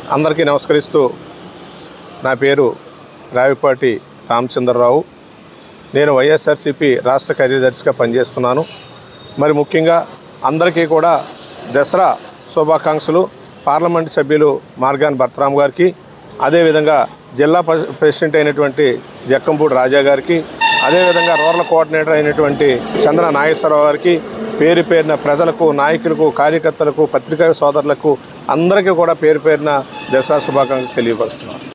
అందరికీ నమస్కరిస్తూ నా పేరు రావిపాటి రామచంద్రరావు నేను వైఎస్ఆర్సిపి రాష్ట్ర కార్యదర్శిగా పనిచేస్తున్నాను మరి ముఖ్యంగా అందరికీ కూడా దసరా శుభాకాంక్షలు పార్లమెంట్ సభ్యులు మార్గాన్ భర్తరామ్ గారికి అదేవిధంగా జిల్లా ప్రె- ప్రెసిడెంట్ అయినటువంటి జక్కంపూడి రాజా గారికి అదేవిధంగా రూరల్ కోఆర్డినేటర్ అయినటువంటి చంద్ర నాగేశ్వరరావు గారికి పేరు పేరిన ప్రజలకు నాయకులకు కార్యకర్తలకు పత్రికా సోదరులకు అందరికీ కూడా పేరు పేరిన దసరా శుభాకాంక్షలు తెలియపరుస్తున్నాను